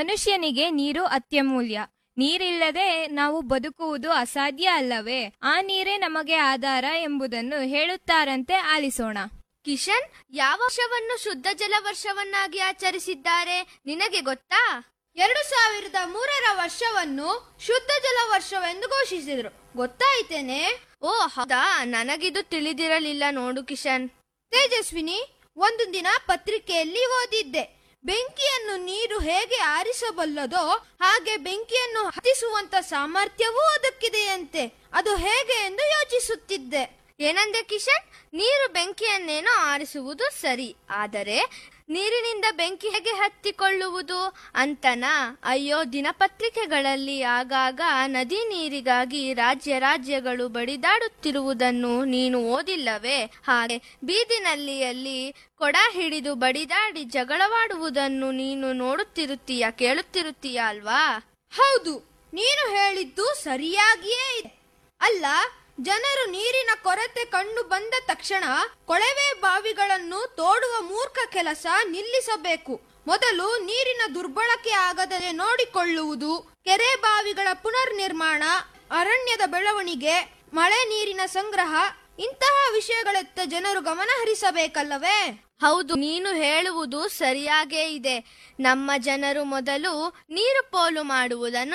ಮನುಷ್ಯನಿಗೆ ನೀರು ಅತ್ಯಮೂಲ್ಯ ನೀರಿಲ್ಲದೆ ನಾವು ಬದುಕುವುದು ಅಸಾಧ್ಯ ಅಲ್ಲವೇ ಆ ನೀರೇ ನಮಗೆ ಆಧಾರ ಎಂಬುದನ್ನು ಹೇಳುತ್ತಾರಂತೆ ಆಲಿಸೋಣ ಕಿಶನ್ ಯಾವ ವರ್ಷವನ್ನು ಶುದ್ಧ ಜಲ ವರ್ಷವನ್ನಾಗಿ ಆಚರಿಸಿದ್ದಾರೆ ನಿನಗೆ ಗೊತ್ತಾ ಎರಡು ಸಾವಿರದ ಮೂರರ ವರ್ಷವನ್ನು ಶುದ್ಧ ಜಲ ವರ್ಷವೆಂದು ಘೋಷಿಸಿದರು ಗೊತ್ತಾಯ್ತೇನೆ ಓ ಹೌದಾ ನನಗಿದು ತಿಳಿದಿರಲಿಲ್ಲ ನೋಡು ಕಿಶನ್ ತೇಜಸ್ವಿನಿ ಒಂದು ದಿನ ಪತ್ರಿಕೆಯಲ್ಲಿ ಓದಿದ್ದೆ ಬೆಂಕಿಯನ್ನು ನೀರು ಹೇಗೆ ಆರಿಸಬಲ್ಲದೋ ಹಾಗೆ ಬೆಂಕಿಯನ್ನು ಹತ್ತಿಸುವಂತ ಸಾಮರ್ಥ್ಯವೂ ಅದಕ್ಕಿದೆಯಂತೆ ಅದು ಹೇಗೆ ಎಂದು ಯೋಚಿಸುತ್ತಿದ್ದೆ ಏನಂದೆ ಕಿಶನ್ ನೀರು ಬೆಂಕಿಯನ್ನೇನೋ ಆರಿಸುವುದು ಸರಿ ಆದರೆ ನೀರಿನಿಂದ ಬೆಂಕಿ ಹೇಗೆ ಹತ್ತಿಕೊಳ್ಳುವುದು ಅಂತನಾ ಅಯ್ಯೋ ದಿನಪತ್ರಿಕೆಗಳಲ್ಲಿ ಆಗಾಗ ನದಿ ನೀರಿಗಾಗಿ ರಾಜ್ಯ ರಾಜ್ಯಗಳು ಬಡಿದಾಡುತ್ತಿರುವುದನ್ನು ನೀನು ಓದಿಲ್ಲವೇ ಹಾಗೆ ಬೀದಿನಲ್ಲಿಯಲ್ಲಿ ಕೊಡ ಹಿಡಿದು ಬಡಿದಾಡಿ ಜಗಳವಾಡುವುದನ್ನು ನೀನು ನೋಡುತ್ತಿರುತ್ತೀಯ ಕೇಳುತ್ತಿರುತ್ತೀಯ ಅಲ್ವಾ ಹೌದು ನೀನು ಹೇಳಿದ್ದು ಸರಿಯಾಗಿಯೇ ಇದೆ ಅಲ್ಲ ಜನರು ನೀರಿನ ಕೊರತೆ ಕಂಡು ಬಂದ ತಕ್ಷಣ ಕೊಳವೆ ಬಾವಿಗಳನ್ನು ತೋಡುವ ಮೂರ್ಖ ಕೆಲಸ ನಿಲ್ಲಿಸಬೇಕು ಮೊದಲು ನೀರಿನ ದುರ್ಬಳಕೆ ಆಗದೆ ನೋಡಿಕೊಳ್ಳುವುದು ಕೆರೆ ಬಾವಿಗಳ ಪುನರ್ ನಿರ್ಮಾಣ ಅರಣ್ಯದ ಬೆಳವಣಿಗೆ ಮಳೆ ನೀರಿನ ಸಂಗ್ರಹ ಇಂತಹ ವಿಷಯಗಳತ್ತ ಜನರು ಗಮನ ಹರಿಸಬೇಕಲ್ಲವೇ ಹೌದು ನೀನು ಹೇಳುವುದು ಸರಿಯಾಗೇ ಇದೆ ನಮ್ಮ ಜನರು ಮೊದಲು ನೀರು ಪೋಲು ಮಾಡುವುದನ್ನು